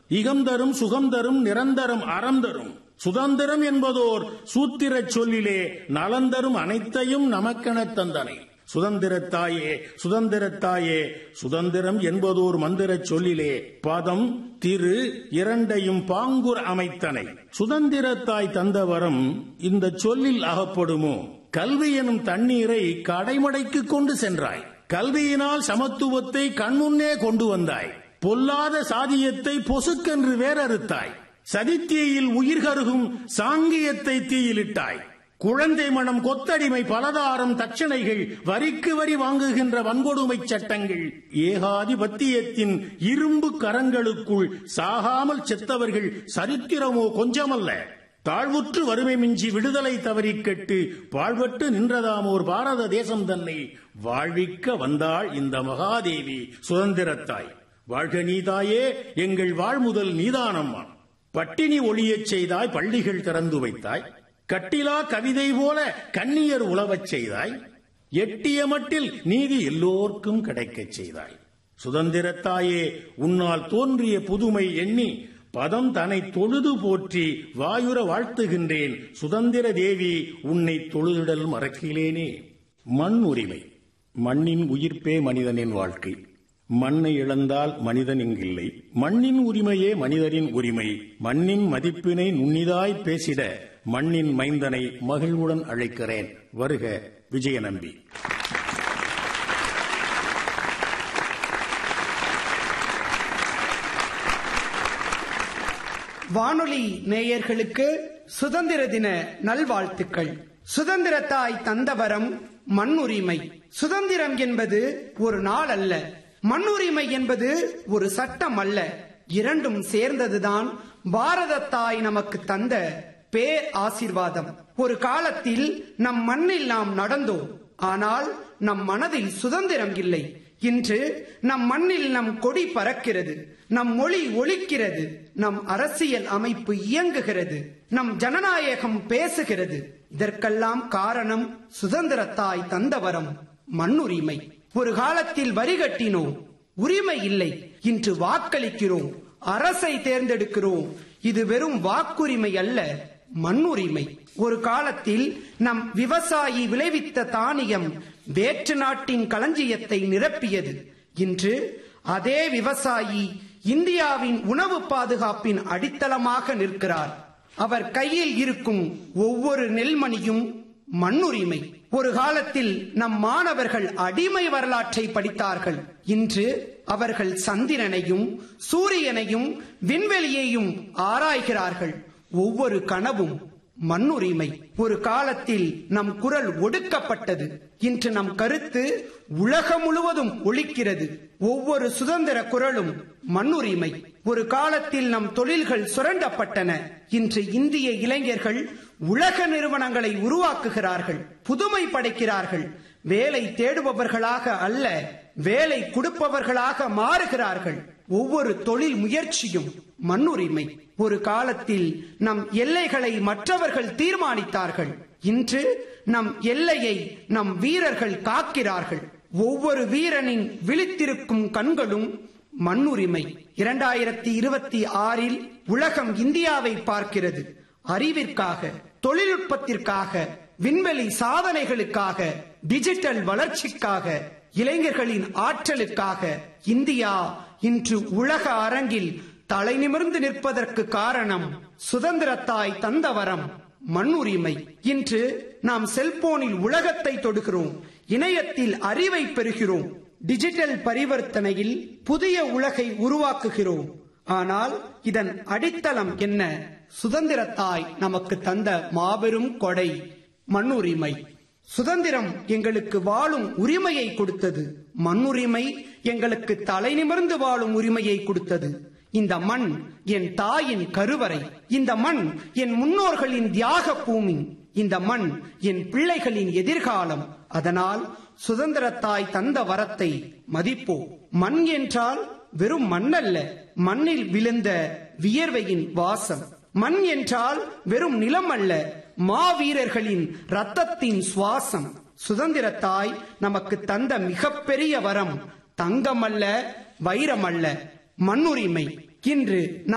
இகம் தரும் சுகம் தரும் நிரந்தரம் அறம் தரும் சுதந்திரம் என்பதோர் சூத்திரச் சொல்லிலே நலந்தரும் அனைத்தையும் நமக்கெனத் தந்தனை சுதந்திரத்தாயே சுதந்திரத்தாயே சுதந்திரம் என்பதோர் மந்திரச் சொல்லிலே பதம் திரு இரண்டையும் பாங்குர் அமைத்தனை சுதந்திரத்தாய் தந்தவரம் இந்த சொல்லில் அகப்படுமோ கல்வி எனும் தண்ணீரை கடைமடைக்கு கொண்டு சென்றாய் கல்வியினால் சமத்துவத்தை கண்முன்னே கொண்டு வந்தாய் பொல்லாத சாதியத்தை பொசுக்கென்று வேறறுத்தாய் சதித்தீயில் உயிர் கருகும் சாங்கியத்தை தீயிலிட்டாய் குழந்தை மனம் கொத்தடிமை பலதாரம் தட்சணைகள் வரிக்கு வரி வாங்குகின்ற வன்கொடுமை சட்டங்கள் ஏகாதிபத்தியத்தின் இரும்பு கரங்களுக்குள் சாகாமல் செத்தவர்கள் சரித்திரமோ கொஞ்சமல்ல தாழ்வுற்று வறுமை மிஞ்சி விடுதலை தவறி கெட்டு வாழ்வட்டு நின்றதாமோர் பாரத தேசம் தன்னை வாழ்விக்க வந்தாள் இந்த மகாதேவி சுதந்திரத்தாய் வாழ்க நீதாயே எங்கள் வாழ்முதல் நீதானம்மா பட்டினி ஒளியச் செய்தாய் பள்ளிகள் திறந்து வைத்தாய் கட்டிலா கவிதை போல கண்ணியர் உழவச் செய்தாய் எட்டிய மட்டில் நீதி எல்லோர்க்கும் கிடைக்கச் செய்தாய் சுதந்திரத்தாயே உன்னால் தோன்றிய புதுமை எண்ணி பதம் தன்னை தொழுது போற்றி வாயுர வாழ்த்துகின்றேன் சுதந்திர தேவி உன்னை தொழுதிடல் மறக்கிலேனே மண் உரிமை மண்ணின் உயிர்ப்பே மனிதனின் வாழ்க்கை மண்ணை இழந்தால் மனிதன் இங்கில்லை மண்ணின் உரிமையே மனிதரின் உரிமை மண்ணின் மதிப்பினை நுண்ணிதாய் பேசிட மண்ணின் மைந்தனை மகிழ்வுடன் அழைக்கிறேன் வருக விஜயநம்பி வானொலி நேயர்களுக்கு சுதந்திர தின நல்வாழ்த்துக்கள் சுதந்திரத்தாய் தந்தவரம் மண்ணுரிமை சுதந்திரம் என்பது ஒரு நாள் அல்ல மண்ணுரிமை என்பது ஒரு சட்டம் அல்ல இரண்டும் சேர்ந்ததுதான் பாரத தாய் நமக்கு தந்த பேர் ஆசிர்வாதம் ஒரு காலத்தில் நம் மண்ணில் நாம் நடந்தோம் ஆனால் நம் மனதில் சுதந்திரம் இல்லை இன்று நம் மண்ணில் நம் கொடி பறக்கிறது நம் மொழி ஒலிக்கிறது நம் அரசியல் அமைப்பு இயங்குகிறது நம் ஜனநாயகம் பேசுகிறது இதற்கெல்லாம் காரணம் சுதந்திரத்தாய் தந்தவரம் மண்ணுரிமை ஒரு காலத்தில் வரி கட்டினோம் உரிமை இல்லை இன்று வாக்களிக்கிறோம் அரசை தேர்ந்தெடுக்கிறோம் இது வெறும் வாக்குரிமை அல்ல மண்ணுரிமை ஒரு காலத்தில் நம் விவசாயி விளைவித்த தானியம் வேற்று நாட்டின் களஞ்சியத்தை நிரப்பியது இன்று அதே விவசாயி இந்தியாவின் உணவு பாதுகாப்பின் அடித்தளமாக நிற்கிறார் அவர் கையில் இருக்கும் ஒவ்வொரு நெல்மணியும் மண்ணுரிமை ஒரு காலத்தில் நம் மாணவர்கள் அடிமை வரலாற்றை படித்தார்கள் இன்று அவர்கள் சந்திரனையும் சூரியனையும் விண்வெளியையும் ஆராய்கிறார்கள் ஒவ்வொரு கனவும் மண்ணுரிமை ஒரு காலத்தில் நம் குரல் ஒடுக்கப்பட்டது இன்று நம் கருத்து உலகம் முழுவதும் ஒழிக்கிறது ஒவ்வொரு சுதந்திர குரலும் மண்ணுரிமை ஒரு காலத்தில் நம் தொழில்கள் சுரண்டப்பட்டன இன்று இந்திய இளைஞர்கள் உலக நிறுவனங்களை உருவாக்குகிறார்கள் புதுமை படைக்கிறார்கள் வேலை தேடுபவர்களாக அல்ல வேலை கொடுப்பவர்களாக மாறுகிறார்கள் ஒவ்வொரு தொழில் முயற்சியும் மண்ணுரிமை ஒரு காலத்தில் நம் எல்லைகளை மற்றவர்கள் தீர்மானித்தார்கள் இன்று நம் எல்லையை நம் வீரர்கள் காக்கிறார்கள் ஒவ்வொரு வீரனின் விழித்திருக்கும் கண்களும் மண்ணுரிமை இரண்டாயிரத்தி இருபத்தி ஆறில் உலகம் இந்தியாவை பார்க்கிறது அறிவிற்காக தொழில்நுட்பத்திற்காக விண்வெளி சாதனைகளுக்காக டிஜிட்டல் வளர்ச்சிக்காக இளைஞர்களின் ஆற்றலுக்காக இந்தியா இன்று உலக அரங்கில் தலை நிமிர்ந்து நிற்பதற்கு காரணம் சுதந்திரத்தாய் தந்தவரம் மண்ணுரிமை இன்று நாம் செல்போனில் உலகத்தை தொடுகிறோம் இணையத்தில் அறிவை பெறுகிறோம் டிஜிட்டல் பரிவர்த்தனையில் புதிய உலகை உருவாக்குகிறோம் ஆனால் இதன் அடித்தளம் என்ன சுதந்திரத்தாய் நமக்கு தந்த மாபெரும் கொடை மண்ணுரிமை சுதந்திரம் எங்களுக்கு வாழும் உரிமையை கொடுத்தது மண்ணுரிமை எங்களுக்கு தலை நிமிர்ந்து வாழும் உரிமையை கொடுத்தது இந்த மண் என் தாயின் கருவறை இந்த மண் என் முன்னோர்களின் தியாக பூமி இந்த மண் என் பிள்ளைகளின் எதிர்காலம் அதனால் சுதந்திரத்தாய் தந்த வரத்தை மதிப்போம் மண் என்றால் வெறும் மண்ணல்ல மண்ணில் விழுந்த வியர்வையின் வாசம் மண் என்றால் வெறும் நிலம் அல்ல மாவீரர்களின் ரத்தத்தின் சுவாசம் சுதந்திரத்தாய் நமக்கு தந்த மிகப்பெரிய வரம் தங்கமல்ல வைரமல்ல மண்ணுரிமை இன்று